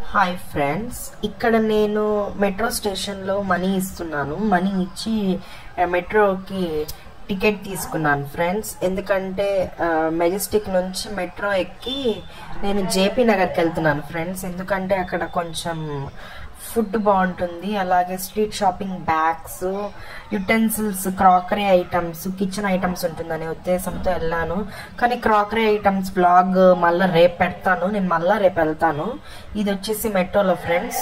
hi friends ఇక్కడ నేను metro స్టేషన్లో మనీ ఇస్తున్నాను మనీ ఇచ్చి ఆ, మెట్రోకి టికెట్ తీసుకున్నాను ఫ్రెండ్స్ ఎందుకంటే ఆ, మెజెస్టిక్ నుంచి మెట్రో ఎక్కి నేను జేపీ నగర్కి వెళ్తున్నాను ఫ్రెండ్స్ ఎందుకంటే అక్కడ కొంచెం ఫుడ్ బాగుంటుంది అలాగే street shopping bags utensils crockery items kitchen items ఉంటుందనే ఉద్దేశంతో వెళ్ళాను కానీ క్రాకరీ ఐటమ్స్ బ్లాగ్ మళ్ళీ రేపు పెడతాను నేను మళ్ళీ రేపు వెళ్తాను ఇది వచ్చేసి మెట్రోలో ఫ్రెండ్స్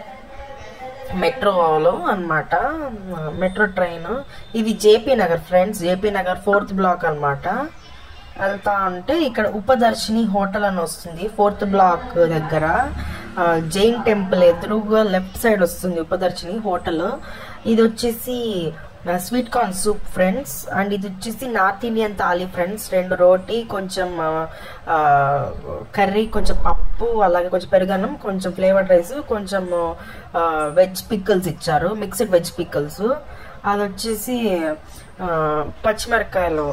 మెట్రోలో అన్నమాట మెట్రో ట్రైన్ ఇది JP Nagar friends JP Nagar fourth block అన్నమాట వెళ్తా ఉంటే ఇక్కడ ఉపదర్శిని హోటల్ అని వస్తుంది ఫోర్త్ బ్లాక్ దగ్గర ఆ, జైన్ టెంపుల్ ఎదురుగా లెఫ్ట్ సైడ్ వస్తుంది ఉపదర్శిని హోటల్ ఇది వచ్చేసి ఆ, sweet corn soup friends and ఇది వచ్చేసి నార్త్ ఇండియన్ థాలీ ఫ్రెండ్స్ రెండు రోటీ కొంచెం ఆ, ఆ, కర్రీ కొంచెం పప్పు అలాగే కొంచెం పెరుగన్నం కొంచెం ఫ్లేవర్డ్ రైస్ కొంచెం ఆ, వెజ్ పిక్కల్స్ ఇచ్చారు మిక్స్డ్ వెజ్ పిక్కల్స్ అది వచ్చేసి ఆ, పచ్చిమిరకాయలు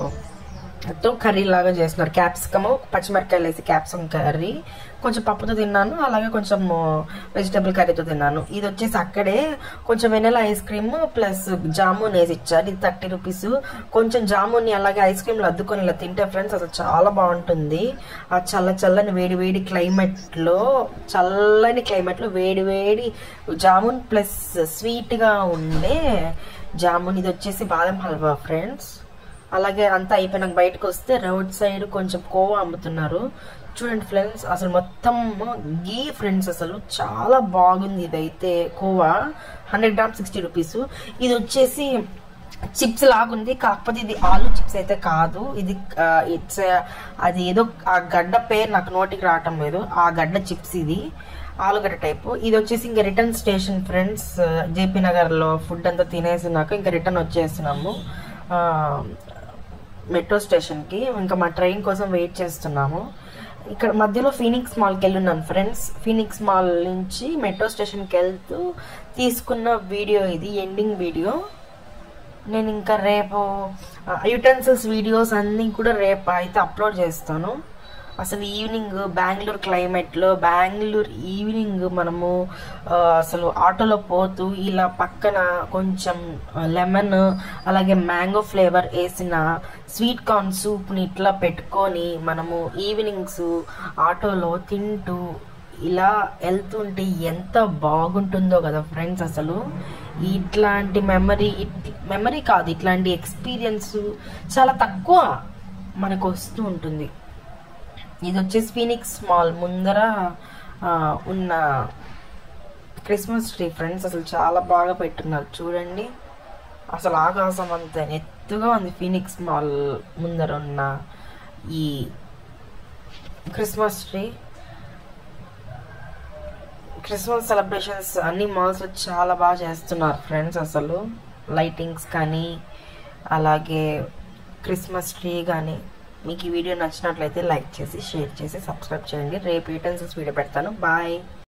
తో కర్రీ లాగా చేస్తున్నారు క్యాప్సికమ్ పచ్చిమిరకాయలు వేసి క్యాప్సికమ్ కర్రీ కొంచెం పప్పుతో తిన్నాను అలాగే కొంచెం వెజిటబుల్ కర్రీతో తిన్నాను ఇది వచ్చేసి అక్కడే కొంచెం vanilla ice cream plus jamun వేసి ఇచ్చారు ఇది థర్టీ రూపీస్ కొంచెం జామున్ అలాగే ఐస్ క్రీమ్ అద్దుకొని ఇలా తింటే ఫ్రెండ్స్ అసలు చాలా బాగుంటుంది ఆ చల్ల చల్లని వేడి వేడి క్లైమేట్ లో చల్లని క్లైమేట్ లో వేడి వేడి జామున్ ప్లస్ స్వీట్ గా ఉండే జామున్ ఇది వచ్చేసి బాదం హల్వా ఫ్రెండ్స్ అలాగే అంతా అయిపోయినాక బయటకు వస్తే రోడ్ సైడ్ కొంచెం కోవా అమ్ముతున్నారు చూడండి ఫ్రెండ్స్ అసలు మొత్తం గీ ఫ్రెండ్స్ అసలు చాలా బాగుంది ఇదైతే khoa hundred gram sixty rupees ఇది వచ్చేసి చిప్స్ లాగుంది కాకపోతే ఇది ఆలు చిప్స్ అయితే కాదు ఇది ఇట్స్ అది ఏదో ఆ గడ్డ పేరు నాకు నోటికి రావటం లేదు ఆ గడ్డ చిప్స్ ఇది ఆలుగడ్డ టైపు ఇది వచ్చేసి ఇంకా return station friends JP Nagar లో ఫుడ్ అంతా తినేసినాక ఇంకా రిటర్న్ వచ్చేస్తున్నాము ఆ, మెట్రో స్టేషన్ కి ఇంకా మా ట్రైన్ కోసం వెయిట్ చేస్తున్నాము ఇక్కడ మధ్యలో ఫీనిక్స్ మాల్కి వెళ్ళున్నాను ఫ్రెండ్స్ ఫీనిక్స్ మాల్ నుంచి మెట్రో స్టేషన్కి వెళ్తూ తీసుకున్న వీడియో ఇది ఎండింగ్ వీడియో నేను ఇంకా రేపు యూటెన్సిల్స్ వీడియోస్ అన్నీ కూడా రేపు అయితే అప్లోడ్ చేస్తాను అసలు ఈవినింగ్ బెంగళూరు క్లైమేట్లో బెంగళూరు ఈవినింగ్ మనము ఆ, అసలు ఆటోలో పోతూ ఇలా పక్కన కొంచెం లెమన్ అలాగే మ్యాంగో ఫ్లేవర్ వేసిన స్వీట్ కార్న్ సూప్ని ఇట్లా పెట్టుకొని మనము ఈవినింగ్స్ ఆటోలో తింటూ ఇలా వెళ్తుంటే ఎంత బాగుంటుందో కదా ఫ్రెండ్స్ అసలు ఇట్లాంటి మెమరీ మెమరీ కాదు ఇట్లాంటి ఎక్స్పీరియన్స్ చాలా తక్కువ మనకు వస్తూ ఉంటుంది ఇది వచ్చేసి ఫీనిక్స్ మాల్ ముందర ఆ, ఉన్న క్రిస్మస్ ట్రీ ఫ్రెండ్స్ అసలు చాలా బాగా పెట్టున్నారు చూడండి అసలు ఆకాశం అంత ఎత్తుగా ఉంది ఫీనిక్స్ మాల్ ముందర ఉన్న ఈ క్రిస్మస్ ట్రీ క్రిస్మస్ సెలబ్రేషన్స్ అన్ని మాల్స్ చాలా బాగా చేస్తున్నారు ఫ్రెండ్స్ అసలు లైటింగ్స్ కానీ అలాగే క్రిస్మస్ ట్రీ కానీ మీకు ఈ వీడియో నచ్చినట్లయితే లైక్ చేసి షేర్ చేసి సబ్స్క్రైబ్ చేయండి రేపు యూటెన్సిల్స్ వీడియో పెడతాను బాయ్